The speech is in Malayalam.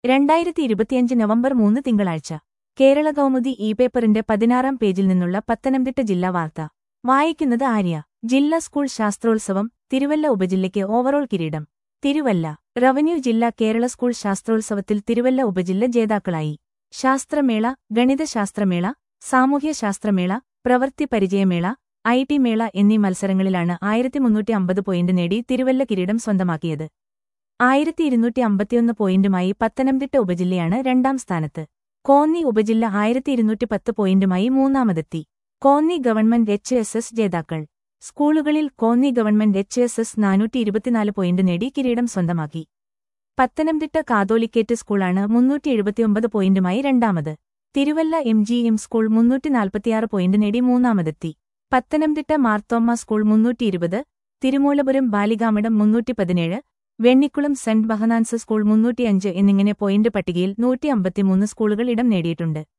രണ്ടായിരത്തി ഇരുപത്തിയഞ്ച് നവംബർ മൂന്ന് തിങ്കളാഴ്ച കേരള കൗമുദി ഇ പേപ്പറിന്റെ പതിനാറാം പേജിൽ നിന്നുള്ള പത്തനംതിട്ട ജില്ലാ വാർത്ത വായിക്കുന്നത് ആര്യ ജില്ലാ സ്കൂൾ ശാസ്ത്രോത്സവം തിരുവല്ല ഉപജില്ലയ്ക്ക് ഓവറോൾ കിരീടം തിരുവല്ല റവന്യൂ ജില്ലാ കേരള സ്കൂൾ ശാസ്ത്രോത്സവത്തിൽ തിരുവല്ല ഉപജില്ല ജേതാക്കളായി ശാസ്ത്രമേള ഗണിതശാസ്ത്രമേള സാമൂഹ്യശാസ്ത്രമേള പ്രവൃത്തി പരിചയമേള ഐ ടി മേള എന്നീ മത്സരങ്ങളിലാണ് ആയിരത്തി മുന്നൂറ്റി അമ്പത് പോയിന്റ് നേടി തിരുവല്ല കിരീടം സ്വന്തമാക്കിയത് ആയിരത്തി ഇരുന്നൂറ്റി അമ്പത്തിയൊന്ന് പോയിന്റുമായി പത്തനംതിട്ട ഉപജില്ലയാണ് രണ്ടാം സ്ഥാനത്ത് കോന്നി ഉപജില്ല ആയിരത്തി ഇരുന്നൂറ്റി പത്ത് പോയിന്റുമായി മൂന്നാമതെത്തി Konni government H S S ജേതാക്കൾ സ്കൂളുകളിൽ Konni government H S S നാനൂറ്റി ഇരുപത്തിനാല് പോയിന്റ് നേടി കിരീടം സ്വന്തമാക്കി പത്തനംതിട്ട കാതോലിക്കേറ്റ് സ്കൂളാണ് മുന്നൂറ്റി എഴുപത്തിയൊമ്പത് പോയിന്റുമായി രണ്ടാമത് Thiruvalla M G M school മുന്നൂറ്റി നാൽപ്പത്തിയാറ് പോയിന്റ് നേടി മൂന്നാമതെത്തി പത്തനംതിട്ട മാർത്തോമ്മ സ്കൂൾ മുന്നൂറ്റി ഇരുപത് തിരുമൂലപുരം ബാലികാമഠം മുന്നൂറ്റി പതിനേഴ് വെണ്ണിക്കുളം സെന്റ് ബഹനാൻസ് സ്കൂൾ മുന്നൂറ്റിയഞ്ച് എന്നിങ്ങനെ പോയിന്റ് പട്ടികയിൽ നൂറ്റി അമ്പത്തിമൂന്ന് സ്കൂളുകൾ ഇടം നേടിയിട്ടുണ്ട്